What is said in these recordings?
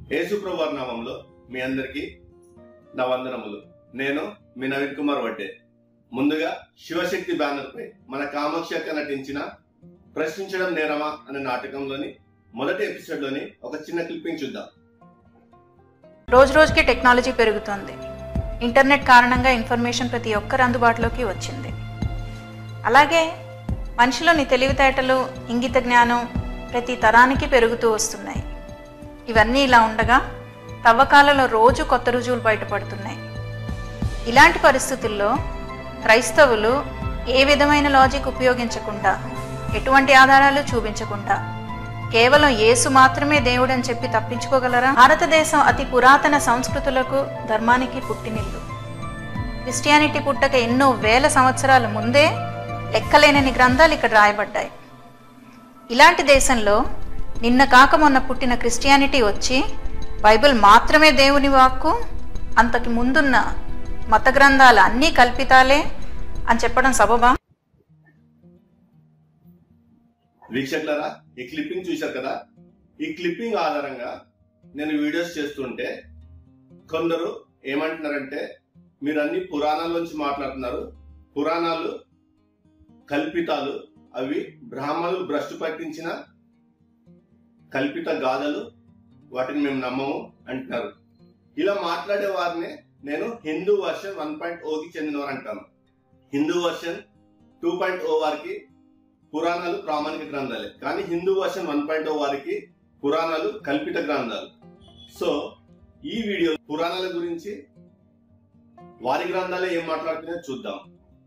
యేసుప్రభు వారి నామంలో మీ అందరికీ నా వందనములు నేను మీ నవీన్ కుమార్ వడ్డే ముందుగా శివశక్తి బ్యానర్ పై మన కామాక్షి అక్క నటించిన ప్రశ్నించడం నేరమా అనే నాటకంలోని మొదటి ఎపిసోడ్ లోని ఒక చిన్న క్లిప్పింగ్ చూద్దాం రోజు రోజుకి టెక్నాలజీ పెరుగుతోంది ఇంటర్నెట్ కారణంగా ఇన్ఫర్మేషన్ ప్రతి ఒక్కరు అందుబాటులోకి వచ్చింది అలాగే మనిషిలోని తెలివితేటలు ఇంగిత జ్ఞానం ప్రతి తరానికి పెరుగుతూ వస్తున్నాయి ఇవన్నీ ఇలా ఉండగా తవ్వకాలలో రోజు కొత్త రుజువులు బయటపడుతున్నాయి ఇలాంటి పరిస్థితుల్లో క్రైస్తవులు ఏ విధమైన లాజిక్ ఉపయోగించకుండా ఎటువంటి ఆధారాలు చూపించకుండా కేవలం యేసు మాత్రమే దేవుడని చెప్పి తప్పించుకోగలరా భారతదేశం అతి పురాతన సంస్కృతులకు ధర్మానికి పుట్టినిల్లు క్రిస్టియానిటీ పుట్టక ఎన్నో వేల సంవత్సరాల ముందే లెక్కలేనని గ్రంథాలు ఇక్కడ రాయబడ్డాయి ఇలాంటి దేశంలో నిన్న కాక మొన్న పుట్టిన క్రిస్టియానిటీ వచ్చి బైబిల్ మాత్రమే దేవుని వాక్కు అంతకు ముందున్న మత గ్రంథాలు అన్నీ కల్పితాలే అని చెప్పడం సబబా వీక్షకులరా ఈ క్లిప్పింగ్ చూశారు కదా ఈ క్లిప్పింగ్ ఆధారంగా నేను వీడియోస్ చేస్తుంటే కొందరు ఏమంటున్నారంటే మీరు అన్ని పురాణాల్లోంచి మాట్లాడుతున్నారు పురాణాలు కల్పితాలు అవి బ్రాహ్మణులు భ్రష్టు పట్టించిన కల్పిత గాథలు వాటిని మేము నమ్మము అంటున్నారు ఇలా మాట్లాడే వారిని నేను హిందూ వర్షన్ వన్ పాయింట్ ఓకి చెందినవారు అంటాను Hindu version two point O వారికి పురాణాలు ప్రామాణిక గ్రంథాలే కానీ Hindu version one point O వారికి పురాణాలు కల్పిత గ్రంథాలు సో ఈ వీడియో పురాణాల గురించి వారి గ్రంథాలే ఏం మాట్లాడుతున్నాయో చూద్దాం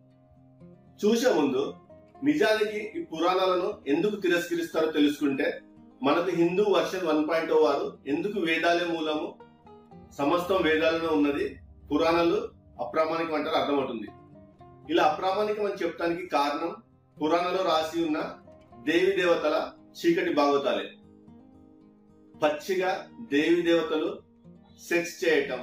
చూసే ముందు నిజానికి ఈ పురాణాలను ఎందుకు తిరస్కరిస్తారో తెలుసుకుంటే మనకు Hindu version one point O వారు ఎందుకు వేదాలే మూలము సమస్తం వేదాలలో ఉన్నది పురాణాలు అప్రామాణికం అంటారు అర్థమవుతుంది ఇలా అప్రామాణికం అని చెప్పడానికి కారణం పురాణంలో రాసి ఉన్న దేవి దేవతల చీకటి భాగవతాలే పచ్చిగా దేవి దేవతలు సెక్స్ చేయటం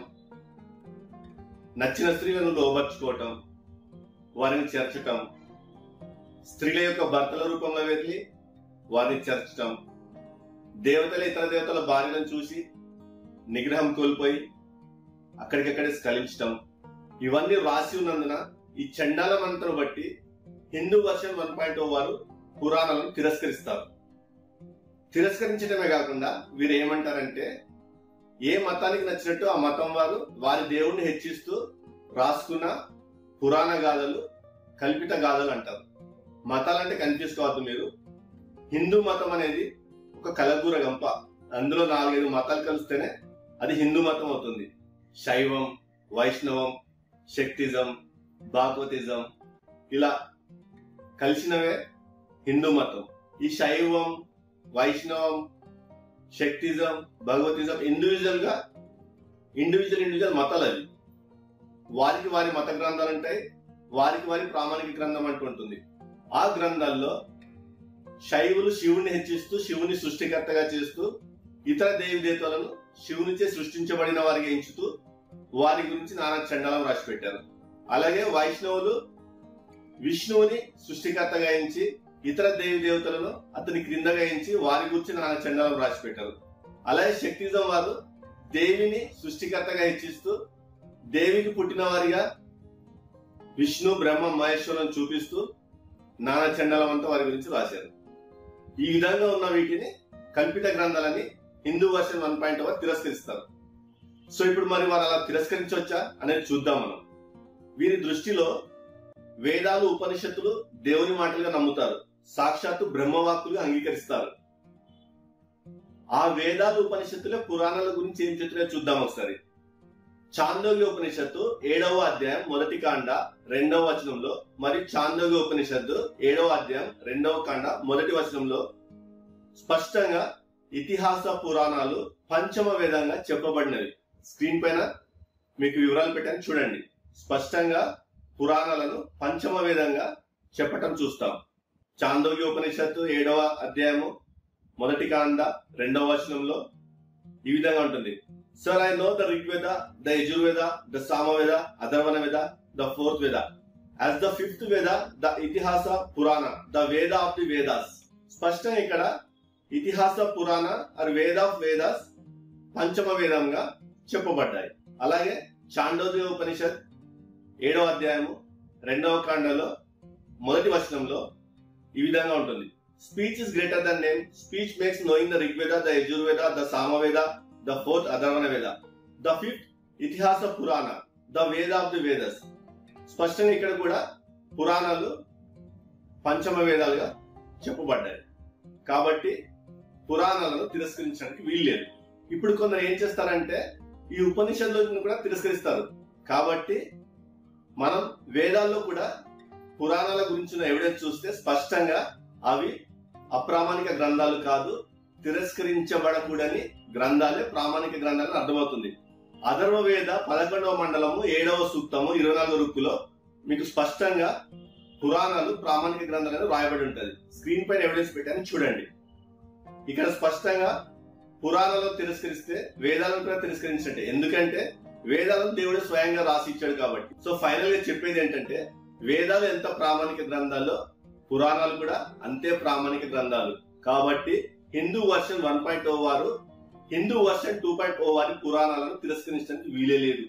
నచ్చిన స్త్రీలను లోబర్చుకోవటం వారిని చేర్చటం స్త్రీల యొక్క భర్తల రూపంలో వెళ్ళి వారిని చేర్చటం దేవతల ఇతర దేవతల భార్యలను చూసి నిగ్రహం కోల్పోయి అక్కడికక్కడే స్ఖలించటం ఇవన్నీ రాసి ఉన్నందున ఈ చండాల మంత్రం బట్టి Hindu version one point O వారు పురాణాలను తిరస్కరిస్తారు తిరస్కరించడమే కాకుండా వీరు ఏమంటారంటే ఏ మతానికి నచ్చినట్టు ఆ మతం వారు వారి దేవుణ్ణి హెచ్చిస్తూ రాసుకున్న పురాణ గాథలు కల్పిత గాథలు అంటారు మతాలంటే కన్ఫ్యూజ్ కావద్దు మీరు హిందూ మతం అనేది ఒక కలగూర గంప అందులో నాలుగైదు మతాలు కలిస్తేనే అది హిందూ మతం అవుతుంది శైవం వైష్ణవం శక్తిజం భాగవతిజం ఇలా కలిసినవే హిందూ మతం ఈ శైవం వైష్ణవం శక్తిజం భగవతిజం ఇండివిజువల్ గా ఇండివిజువల్ ఇండివిజువల్ మతాలు అవి వారికి వారి మత గ్రంథాలు ఉంటాయి వారికి వారి ప్రామాణిక గ్రంథం అంటూ ఉంటుంది ఆ గ్రంథాల్లో శైవులు శివుని హెచ్చిస్తూ శివుని సృష్టికర్తగా చేస్తూ ఇతర దేవి దేవతలను శివునిచే సృష్టించబడిన వారికి ఎంచుతూ వారి గురించి నానా చండాలం రాసి పెట్టారు అలాగే వైష్ణవులు విష్ణువుని సృష్టికర్తగా ఎంచి ఇతర దేవి దేవతలను అతని క్రిందగా ఎంచి వారి గురించి నానా చండాలం రాసి పెట్టారు అలాగే శక్తిజం వారు దేవిని సృష్టికర్తగా హెచ్చిస్తూ దేవికి పుట్టిన వారిగా విష్ణు బ్రహ్మ మహేశ్వరం చూపిస్తూ నానా చండాలం అంతా వారి గురించి రాశారు ఈ విధంగా ఉన్న వీటిని కల్పిత గ్రంథాలని Hindu version one point one తిరస్కరిస్తారు సో ఇప్పుడు మరి వారు అలా తిరస్కరించవచ్చా అనేది చూద్దాం మనం వీరి దృష్టిలో వేదాలు ఉపనిషత్తులు దేవుని మాటలుగా నమ్ముతారు సాక్షాత్తు బ్రహ్మవాక్కులుగా అంగీకరిస్తారు ఆ వేదాలు ఉపనిషత్తులే పురాణాల గురించి ఏం చెప్తున్నాయో చూద్దాం ఒకసారి చాందోగ్య ఉపనిషత్తు ఏడవ అధ్యాయం మొదటి కాండ రెండవ వచనంలో మరియు చాందోగ్య ఉపనిషత్తు ఏడవ అధ్యాయం రెండవ కాండ మొదటి వచనంలో స్పష్టంగా ఇతిహాస పురాణాలు పంచమ వేదంగా చెప్పబడినవి స్క్రీన్ పైన మీకు వివరాలు పెట్టాను చూడండి స్పష్టంగా పురాణాలను పంచమ వేదంగా చెప్పటం చూస్తాం చాందోగ్య ఉపనిషత్తు ఏడవ అధ్యాయము మొదటి కాండ రెండవ వచనంలో ఈ విధంగా ఉంటుంది sir I know the Rigveda the Yajurveda the Samaveda Atharvana Veda the fourth Veda as the fifth Veda the Itihasa Purana the వేద ఆఫ్ ది వేదాస్ స్పష్టంగా ఇక్కడ ఇతిహాస పురాణ ఆర్ వేద ఆఫ్ వేదాస్ పంచమ వేదంగా చెప్పబడ్డాయి అలాగే చాండోద్య ఉపనిషత్ ఏడవ అధ్యాయము రెండవ కాండలో మొదటి వచనంలో ఈ విధంగా ఉంటుంది speech is greater than name speech makes knowing the Rigveda the Yajurveda the Samaveda the fourth Atharvana Veda the fifth ఇతిహాస పురాణ ద వేద ఆఫ్ ది వేదస్ స్పష్టంగా ఇక్కడ కూడా పురాణాలు పంచమ వేదాలుగా చెప్పబడ్డాయి కాబట్టి పురాణాలను తిరస్కరించడానికి వీల్లేదు ఇప్పుడు కొందరు ఏం చేస్తారంటే ఈ ఉపనిషత్తులను కూడా తిరస్కరిస్తారు కాబట్టి మనం వేదాల్లో కూడా పురాణాల గురించిన ఎవిడెన్స్ చూస్తే స్పష్టంగా అవి అప్రామాణిక గ్రంథాలు కాదు తిరస్కరించబడకూడని గ్రంథాలే ప్రామాణిక గ్రంథాలని అర్థమవుతుంది అధర్వ వేద పదకొండవ మండలము ఏడవ సూక్తము ఇరవై నాలుగు రుక్కులో మీకు స్పష్టంగా పురాణాలు ప్రామాణిక గ్రంథాలు రాయబడి ఉంటది స్క్రీన్ పైన ఎవిడెన్స్ పెట్టాను చూడండి ఇక్కడ స్పష్టంగా పురాణాలను తిరస్కరిస్తే వేదాలను కూడా తిరస్కరించినట్టే ఎందుకంటే వేదాలను దేవుడు స్వయంగా రాసి ఇచ్చాడు కాబట్టి సో ఫైనల్ గా చెప్పేది ఏంటంటే వేదాలు ఎంత ప్రామాణిక గ్రంథాల్లో పురాణాలు కూడా అంతే ప్రామాణిక గ్రంథాలు కాబట్టి Hindu version one point O వారు Hindu version two point O వారి పురాణాలను తిరస్కరించడానికి వీలే లేదు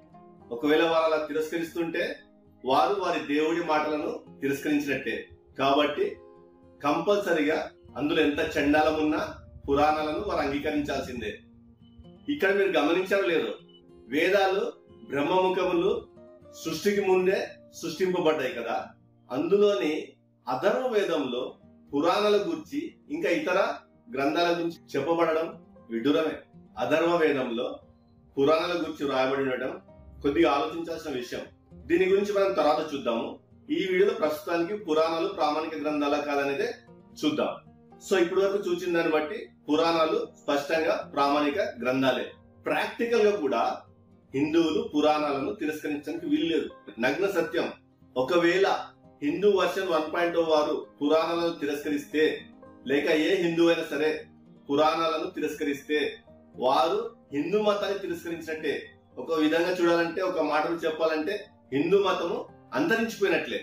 ఒకవేళ వారు అలా తిరస్కరిస్తుంటే వారు వారి దేవుడి మాటలను తిరస్కరించినట్టే కాబట్టి కంపల్సరిగా అందులో ఎంత చండాలం ఉన్నా పురాణాలను వారు అంగీకరించాల్సిందే ఇక్కడ మీరు గమనించారో లేదో వేదాలు బ్రహ్మముఖములు సృష్టికి ముందే సృష్టింపబడ్డాయి కదా అందులోని అధర్వ వేదంలో పురాణాల గురించి ఇంకా ఇతర గ్రంథాల గురించి చెప్పబడడం విడ్డూరమే అధర్వ వేదంలో పురాణాల గురించి రాయబడి ఉండడం కొద్దిగా ఆలోచించాల్సిన విషయం దీని గురించి మనం తర్వాత చూద్దాము ఈ వీడియోలో ప్రస్తుతానికి పురాణాలు ప్రామాణిక గ్రంథాలా కాదనేదే చూద్దాం సో ఇప్పటి వరకు చూసిన దాన్ని బట్టి పురాణాలు స్పష్టంగా ప్రామాణిక గ్రంథాలే ప్రాక్టికల్ గా కూడా హిందువులు పురాణాలను తిరస్కరించడానికి వీల్లేదు నగ్న సత్యం ఒకవేళ హిందూ వర్షన్ వన్ పాయింట్ వారు పురాణాలను తిరస్కరిస్తే లేక ఏ హిందూ అయినా సరే పురాణాలను తిరస్కరిస్తే వారు హిందూ మతాన్ని తిరస్కరించినట్టే ఒక విధంగా చూడాలంటే ఒక మాటలు చెప్పాలంటే హిందూ మతము అంతరించిపోయినట్లే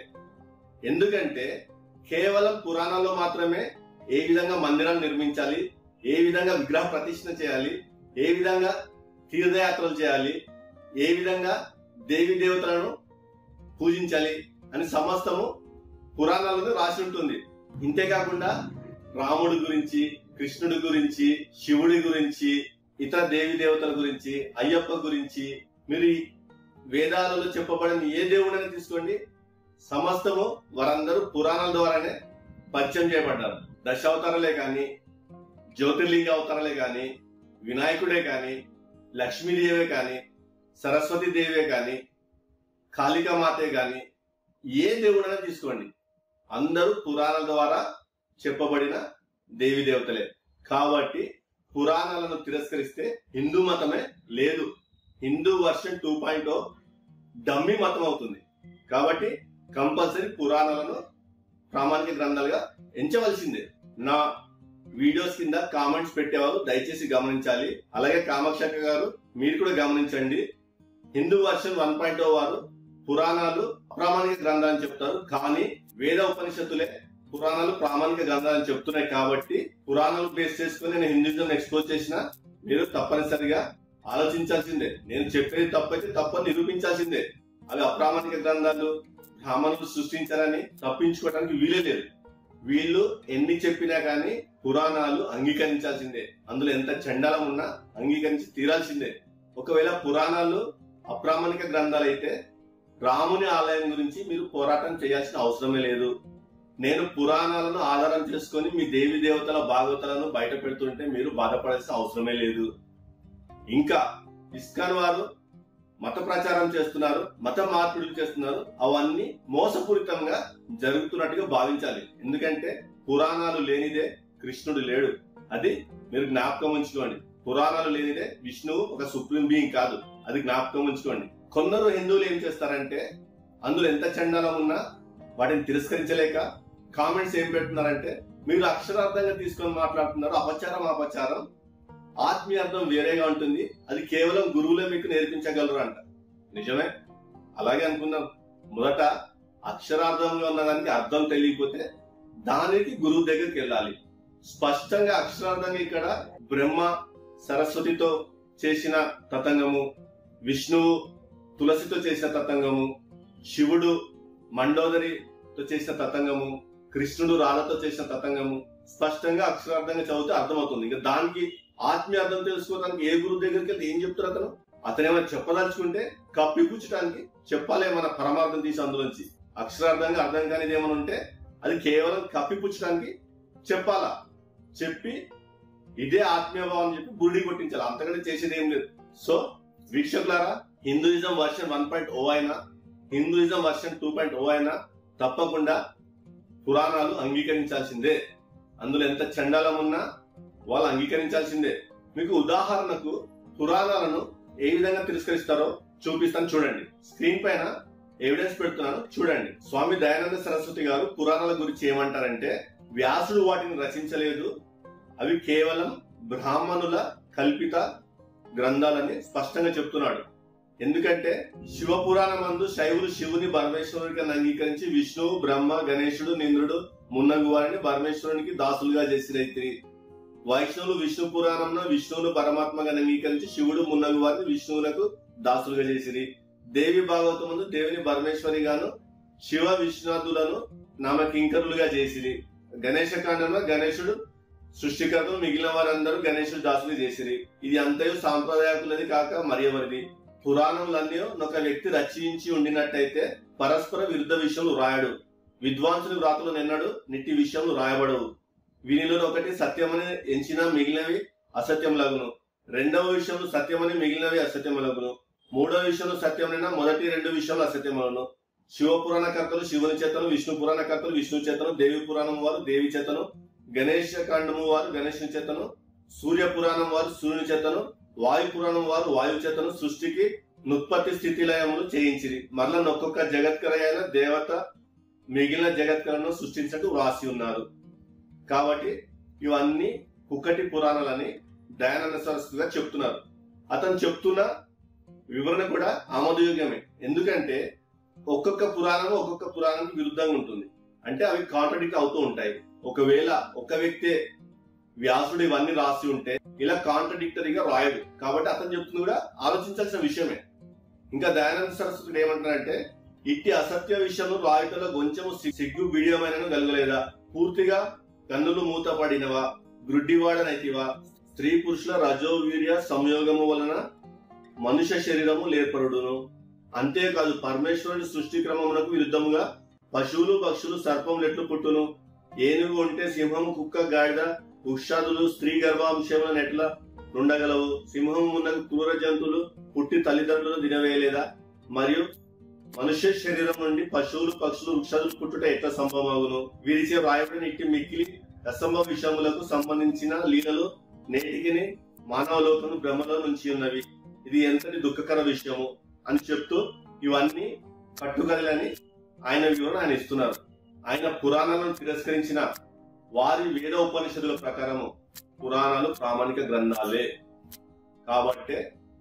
ఎందుకంటే కేవలం పురాణాల్లో మాత్రమే ఏ విధంగా మందిరాలు నిర్మించాలి ఏ విధంగా విగ్రహ ప్రతిష్ఠ చేయాలి ఏ విధంగా తీర్థయాత్రలు చేయాలి ఏ విధంగా దేవి దేవతలను పూజించాలి అని సమస్తము పురాణాలను రాసి ఉంటుంది ఇంతేకాకుండా రాముడి గురించి కృష్ణుడి గురించి శివుడి గురించి ఇతర దేవి దేవతల గురించి అయ్యప్ప గురించి మీరు ఈ వేదాలలో చెప్పబడిన ఏ దేవుడని తీసుకోండి సమస్తము వారందరూ పురాణాల ద్వారానే పరిచయం చేయబడ్డారు దశావతారాలే కానీ జ్యోతిర్లింగ అవతారాలే కానీ వినాయకుడే కానీ లక్ష్మీదేవే కానీ సరస్వతి దేవే కానీ కాళికామాతే కానీ ఏ దేవుడైనా తీసుకోండి అందరూ పురాణాల ద్వారా చెప్పబడిన దేవి దేవతలే కాబట్టి పురాణాలను తిరస్కరిస్తే హిందూ మతమే లేదు Hindu version two point dummy మతం అవుతుంది కాబట్టి కంపల్సరీ పురాణాలను ప్రామాణిక గ్రంథాలుగా ఎంచవలసిందే నా వీడియోస్ కింద కామెంట్స్ పెట్టేవారు దయచేసి గమనించాలి అలాగే కామాక్షక గారు మీరు కూడా గమనించండి హిందూ వర్షన్ వన్ పాయింట్ వారు పురాణాలు అప్రామాణిక గ్రంథాలని చెప్తారు కానీ వేద ఉపనిషత్తులే పురాణాలు ప్రామాణిక గ్రంథాలని చెప్తున్నాయి కాబట్టి పురాణాలు బేస్ చేసుకుని నేను హిందూజం ఎక్స్పోజ్ చేసిన మీరు తప్పనిసరిగా ఆలోచించాల్సిందే నేను చెప్పేది తప్పైతే తప్పని నిరూపించాల్సిందే అవి అప్రామాణిక గ్రంథాలు బ్రాహ్మణులు సృష్టించారని తప్పించుకోవడానికి వీలే లేదు వీళ్ళు ఎన్ని చెప్పినా కానీ పురాణాలు అంగీకరించాల్సిందే అందులో ఎంత చండాలం ఉన్నా అంగీకరించి తీరాల్సిందే ఒకవేళ పురాణాలు అప్రామాణిక గ్రంథాలు అయితే రాముని ఆలయం గురించి మీరు పోరాటం చేయాల్సిన అవసరమే లేదు నేను పురాణాలను ఆధారం చేసుకొని మీ దేవి దేవతల భాగవతాలను బయట పెడుతుంటే మీరు బాధపడాల్సిన అవసరమే లేదు ఇంకా ఇస్కాన్ వారు మత ప్రచారం చేస్తున్నారు మత మార్పిడులు చేస్తున్నారు అవన్నీ మోసపూరితంగా జరుగుతున్నట్టుగా భావించాలి ఎందుకంటే పురాణాలు లేనిదే కృష్ణుడు లేడు అది మీరు జ్ఞాపకం ఉంచుకోండి పురాణాలు లేనిదే విష్ణువు ఒక సుప్రీం బీయింగ్ కాదు అది జ్ఞాపకం ఉంచుకోండి కొందరు హిందువులు ఏం చేస్తారంటే అందులో ఎంత చండాలం ఉన్నా వాటిని తిరస్కరించలేక కామెంట్స్ ఏం పెడుతున్నారంటే మీరు అక్షరార్థంగా తీసుకొని మాట్లాడుతున్నారు అపచారం అపచారం ఆత్మీయ అర్థం వేరేగా ఉంటుంది అది కేవలం గురువులే మీకు నేర్పించగలరు అంట నిజమే అలాగే అనుకున్నాం మొదట అక్షరార్థంగా ఉన్నదానికి అర్థం తెలియకపోతే దానికి గురువు దగ్గరికి వెళ్ళాలి స్పష్టంగా అక్షరార్థంగా ఇక్కడ బ్రహ్మ సరస్వతితో చేసిన తతంగము విష్ణువు తులసితో చేసిన తతంగము శివుడు మండోదరితో చేసిన తతంగము కృష్ణుడు రాళ్ళతో చేసిన తతంగము స్పష్టంగా అక్షరార్థంగా చదివితే అర్థమవుతుంది ఇంకా దానికి ఆత్మీయ అర్థం తెలుసుకోవడానికి ఏ గురువు దగ్గరికి వెళ్తే ఏం చెప్తారు అతను అతను ఏమైనా చెప్పదలుచుకుంటే కప్పిపుచ్చడానికి చెప్పాలి మన పరమార్థం తీసి అందులోంచి అక్షరార్థంగా అర్థం కానిది ఏమైనా ఉంటే అది కేవలం కప్పిపుచ్చడానికి చెప్పాలా చెప్పి ఇదే ఆత్మీయ భావం అని చెప్పి గుడి కొట్టించాలి అంతకంటే చేసేది ఏం లేదు సో వీక్షకులారా Hinduism version one point O అయినా Hinduism version two point O అయినా తప్పకుండా పురాణాలు అంగీకరించాల్సిందే అందులో ఎంత చండాలం ఉన్నా వాళ్ళు అంగీకరించాల్సిందే మీకు ఉదాహరణకు పురాణాలను ఏ విధంగా తిరస్కరిస్తారో చూపిస్తాను చూడండి స్క్రీన్ పైన ఎవిడెన్స్ పెడుతున్నాను చూడండి స్వామి దయానంద సరస్వతి గారు పురాణాల గురించి ఏమంటారంటే వ్యాసుడు వాటిని రచించలేదు అవి కేవలం బ్రాహ్మణుల కల్పిత గ్రంథాలని స్పష్టంగా చెప్తున్నాడు ఎందుకంటే శివ పురాణం మందు శైవులు శివుని పరమేశ్వరునికి అంగీకరించి విష్ణువు బ్రహ్మ గణేశుడు నింద్రుడు మున్నగు వారిని పరమేశ్వరునికి దాసులుగా చేసిరైతే వైష్ణవులు విష్ణు పురాణంలో విష్ణువును పరమాత్మగా అంగీకరించి శివుడు మున్నగు వారిని విష్ణువులకు దాసులుగా చేసిరి దేవి భాగవతముందు దేవిని పరమేశ్వరి గాను శివ విష్ణాదులను నామ కింకరులుగా చేసిరి గణేశ కాండంలో గణేశుడు సృష్టికర్తలు మిగిలిన వారందరూ గణేశుడు దాసులు చేసిరి ఇది అంతయు సాంప్రదాయకులది కాక మరియవరిది పురాణములన్నీ ఒక వ్యక్తి రచించి ఉండినట్టయితే పరస్పర విరుద్ధ విషయములు రాయడు విద్వాంసుని వ్రాతలు నిన్నడు నిట్టి విషయములు రాయబడవు వీనిలో ఒకటి సత్యమని ఎంచిన మిగిలినవి అసత్యములగును రెండవ విషయంలో సత్యమని మిగిలినవి అసత్యములగును మూడవ విషయంలో సత్యమైన మొదటి రెండు విషయాలు అసత్యములను శివ పురాణకర్తలు శివుని చేతను విష్ణు పురాణకర్తలు విష్ణు చేతను దేవి పురాణం వారు దేవి చేతను గణేష కాండము వారు గణేశుని చేతను సూర్య పురాణం వారు సూర్యుని చేతను వాయు పురాణం వారు వాయు చేతను సృష్టికి నుత్పత్తి స్థితి లయములు చేయించిరి మరలా ఒక్కొక్క జగత్కర అయిన దేవత మిగిలిన జగత్కరను సృష్టించటూ వ్రాసి ఉన్నారు కాబట్టి ఇవన్నీ కుక్కటి పురాణాలని దయానంద సరస్వతిగా చెప్తున్నారు అతను చెప్తున్న వివరణ కూడా ఆమోదయోగ్యమే ఎందుకంటే ఒక్కొక్క పురాణం ఒక్కొక్క పురాణానికి విరుద్ధంగా ఉంటుంది అంటే అవి కాంట్రడిక్ట్ అవుతూ ఉంటాయి ఒకవేళ ఒక వ్యక్తే వ్యాసుడు ఇవన్నీ రాసి ఉంటే ఇలా కాంట్రడిక్టరీగా రాయడు కాబట్టి అతను చెప్తుంది కూడా ఆలోచించాల్సిన విషయమే ఇంకా దయానంద సరస్వతుడు ఏమంటారంటే ఇట్టి అసత్య విషయంలో రాయుటలో కొంచెము సి- సిగ్గు బిడియమైన కలగలేదా పూర్తిగా కన్నులు మూతపడినవా గ్రుడ్డివాడనైతివా స్త్రీ పురుషుల రజో వీర్య సంయోగము వలన మనుష్య శరీరము లేర్పరుడును అంతేకాదు పరమేశ్వరుని సృష్టి క్రమమునకు విరుద్ధముగా పశువులు పక్షులు సర్పములు ఎట్లు పుట్టును ఏనుగు ఉంటే సింహము కుక్క గాడిద వృక్షాదులు స్త్రీ గర్భాంశములను ఎట్లా ఉండగలవు సింహం ఉన్నకు క్రూర జంతువులు పుట్టి తల్లిదండ్రులు దినవేయలేదా మరియు మనుష్య శరీరం నుండి పశువులు పక్షులు వృక్షాదులు పుట్టుట ఎట్లా సంభవమగును వీరిచే వ్రాయబడిన ఇట్టి మిక్కిలి అసంభవ విషయములకు సంబంధించిన లీలలు నేటికి మానవలోకను భ్రమలో నుంచి ఉన్నవి ఇది ఎంతటి దుఃఖకర విషయము అని చెప్తూ ఇవన్నీ కట్టుకథలని ఆయన వివరణ ఆయన ఇస్తున్నారు ఆయన పురాణాలను తిరస్కరించిన వారి వేద ఉపనిషదుల ప్రకారము పురాణాలు ప్రామాణిక గ్రంథాలే కాబట్టే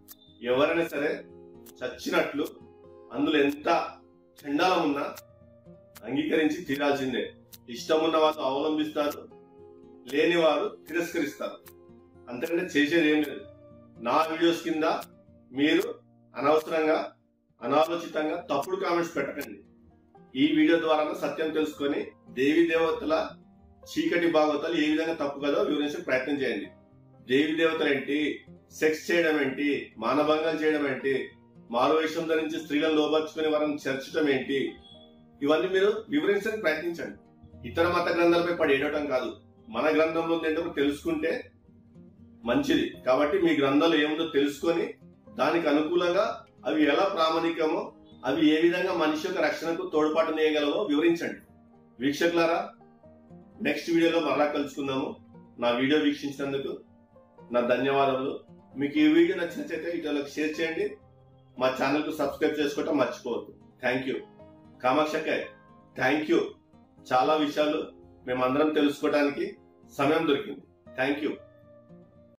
ఎవరైనా సరే చచ్చినట్లు అందులో ఎంత చండాలం ఉన్నా అంగీకరించి తీరాల్సిందే ఇష్టం ఉన్న వాళ్ళు అవలంబిస్తారు లేని వారు తిరస్కరిస్తారు అంతకంటే చేసేది ఏం లేదు నా వీడియోస్ కింద మీరు అనవసరంగా అనాలోచితంగా తప్పుడు కామెంట్స్ పెట్టకండి ఈ వీడియో ద్వారా సత్యం తెలుసుకొని దేవి దేవతల చీకటి భాగవతాలు ఏ విధంగా తప్పు కదో వివరించే ప్రయత్నం చేయండి దేవి దేవతలు ఏంటి సెక్స్ చేయడం ఏంటి మానభంగాలు చేయడం ఏంటి మారువేషం ధరించి స్త్రీలను లోపరుచుకుని వారిని చేర్చడం ఏంటి ఇవన్నీ మీరు వివరించడానికి ప్రయత్నించండి ఇతర మత గ్రంథాలపై పడి ఏడవటం కాదు మన గ్రంథంలో ఏంటో తెలుసుకుంటే మంచిది కాబట్టి మీ గ్రంథాలు ఏముందో తెలుసుకొని దానికి అనుకూలంగా అవి ఎలా ప్రామాణికమో అవి ఏ విధంగా మనిషి యొక్క రక్షణకు తోడ్పాటు చేయగలవో వివరించండి వీక్షకులారా నెక్స్ట్ వీడియోలో మరలా కలుసుకుందాము నా వీడియో వీక్షించినందుకు నా ధన్యవాదములు మీకు ఈ వీడియో నచ్చినట్లయితే ఇతరులకు షేర్ చేయండి మా ఛానల్ కు సబ్స్క్రైబ్ చేసుకోవటం మర్చిపోవద్దు థ్యాంక్ యూ కామాక్షకాయ్ థ్యాంక్ యూ చాలా విషయాలు మేమందరం తెలుసుకోవడానికి సమయం దొరికింది థ్యాంక్ యూ